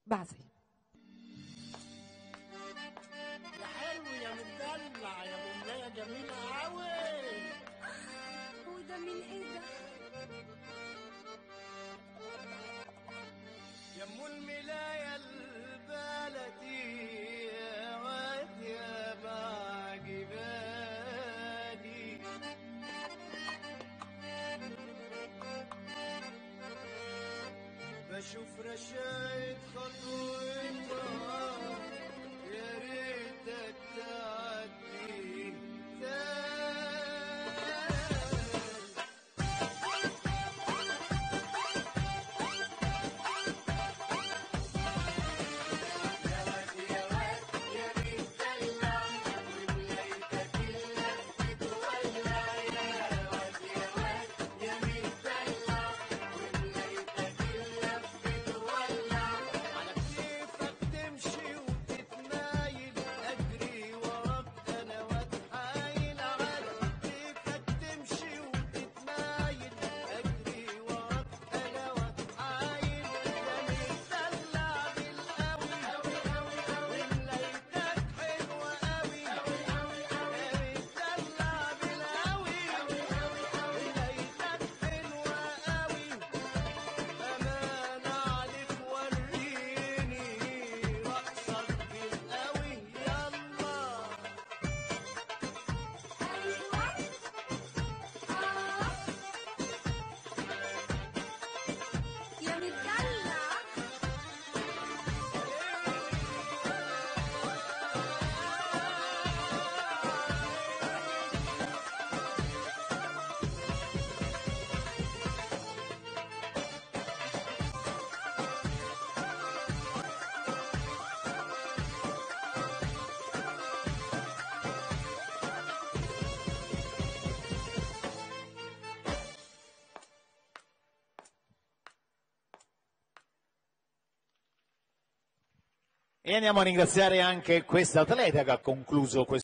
بعزي يا حلو يا مدلع يا بنية جميلة أوي وده من ايه ده يا ام الملاية البلدي يا واد يا بعجباني بشوف رشايد خطوتها يا ريتك تعدي تاني على كيفك تمشي وتتمايل اجري وراك انا واتحايل على كيفك تمشي وتتمايل اجري وراك انا واتحايل يا متدلع بالقوي وليتك حلوه قوي يا متدلع بالقوي وليتك حلوه قوي أمان عليك وريني رقصك بالقوي يلا يا مدلع E andiamo a ringraziare anche questa atleta che ha concluso questo